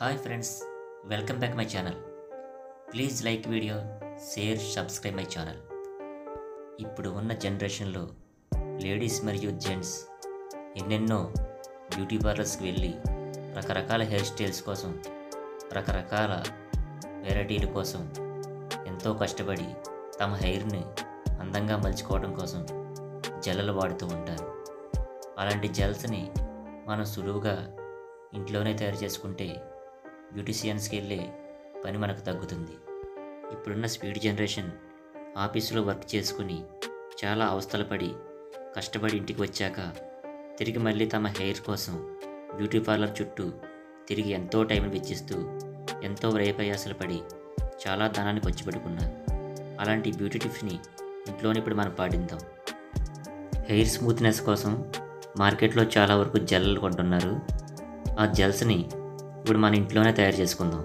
hi friends welcome back my channel please like video share subscribe my channel ఇప్పుడు ఉన్న జనరేషన్లో ladies మరియు gents ఎన్నెన్నో బ్యూటీ పార్లర్స్కి వెళ్ళి రకరకాల హెయిర్ స్టైల్స్ కోసం రకరకాల వెరైటీల కోసం ఎంతో కష్టపడి తమ హెయిర్ని అందంగా మలుచుకోవడం కోసం జెల్లలు వాడుతూ ఉంటారు అలాంటి జెల్స్ని మనం సులువుగా ఇంట్లోనే తయారు చేసుకుంటే బ్యూటీషియన్స్కి వెళ్ళే పని మనకు తగ్గుతుంది ఇప్పుడున్న స్పీడ్ జనరేషన్ ఆఫీసులో వర్క్ చేసుకుని చాలా అవస్థలు పడి కష్టపడి ఇంటికి వచ్చాక తిరిగి మళ్ళీ తమ హెయిర్ కోసం బ్యూటీ పార్లర్ చుట్టూ తిరిగి ఎంతో టైం వెచ్చిస్తూ ఎంతో వ్రేపయాసలు పడి చాలా ధనాన్ని ఖర్చు పెట్టుకున్నారు అలాంటి బ్యూటీ టిప్స్ని ఇంట్లోనే ఇప్పుడు మనం పాటిద్దాం హెయిర్ స్మూత్నెస్ కోసం మార్కెట్లో చాలా వరకు జెల్లు కొంటున్నారు ఆ జెల్స్ని ఇప్పుడు మన ఇంట్లోనే తయారు చేసుకుందాం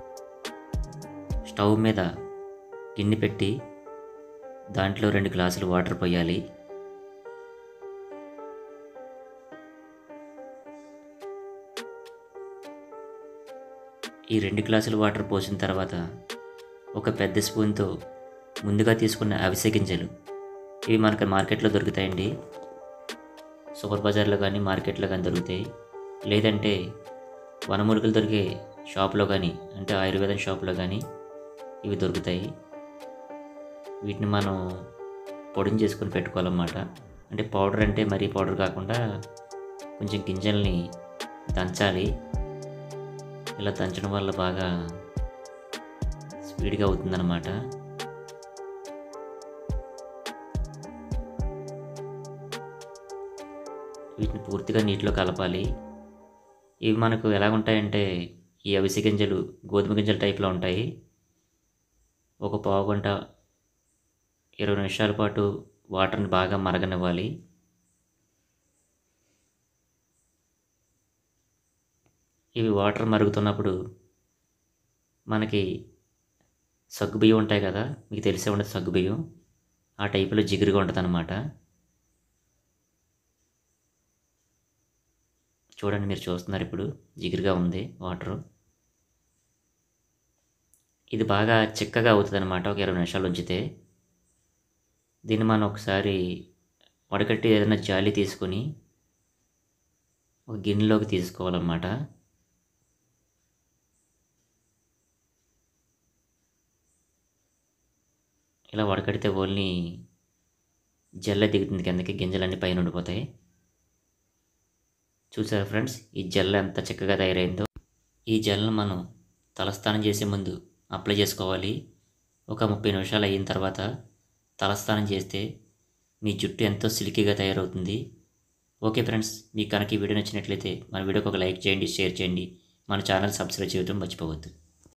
స్టవ్ మీద గిన్నె పెట్టి దాంట్లో రెండు గ్లాసులు వాటర్ పోయాలి ఈ రెండు గ్లాసులు వాటర్ పోసిన తర్వాత ఒక పెద్ద స్పూన్తో ముందుగా తీసుకున్న అవిసె గింజలు ఇవి మనకు మార్కెట్లో దొరుకుతాయండి సూపర్ బజార్లో కానీ మార్కెట్లో కానీ దొరుకుతాయి లేదంటే వనమూలికలు దొరికే షాప్లో కానీ అంటే ఆయుర్వేదం షాప్లో కానీ ఇవి దొరుకుతాయి వీటిని మనం పొడిని చేసుకొని పెట్టుకోవాలన్నమాట అంటే పౌడర్ అంటే మరీ పౌడర్ కాకుండా కొంచెం గింజల్ని దంచాలి ఇలా దంచడం వల్ల బాగా స్పీడ్గా అవుతుందన్నమాట వీటిని పూర్తిగా నీటిలో కలపాలి ఇవి మనకు ఎలా ఉంటాయంటే ఈ అవిసె గింజలు గోధుమ గింజల టైప్లో ఉంటాయి ఒక పావు గంట ఇరవై నిమిషాల పాటు వాటర్ని బాగా మరగనివ్వాలి ఇవి వాటర్ మరుగుతున్నప్పుడు మనకి సగ్గు బియ్యం ఉంటాయి కదా మీకు తెలిసే ఉండదు సగ్గు బియ్యం ఆ టైపులో జిగురుగా ఉంటుంది అనమాట చూడండి మీరు చూస్తున్నారు ఇప్పుడు జిగురుగా ఉంది వాటరు ఇది బాగా చిక్కగా అవుతుంది అనమాట ఒక ఇరవై నిమిషాలు ఉంచితే దీన్ని మనం ఒకసారి వడకట్టి ఏదైనా జాలి తీసుకొని ఒక గిన్నెలోకి తీసుకోవాలన్నమాట ఇలా వడకడితే ఓన్లీ జల్ల దిగుతుంది కిందకి గింజలన్నీ పైన ఉండిపోతాయి చూసారా ఫ్రెండ్స్ ఈ జెల్ ఎంత చక్కగా తయారైందో ఈ జెల్ను మనం తలస్నానం చేసే ముందు అప్లై చేసుకోవాలి ఒక ముప్పై నిమిషాలు అయిన తర్వాత తలస్నానం చేస్తే మీ జుట్టు ఎంతో సిల్కీగా తయారవుతుంది ఓకే ఫ్రెండ్స్ మీకు కనుక ఈ వీడియో నచ్చినట్లయితే మన వీడియోకి ఒక లైక్ చేయండి షేర్ చేయండి మన ఛానల్ సబ్స్క్రైబ్ చేయడం మర్చిపోవద్దు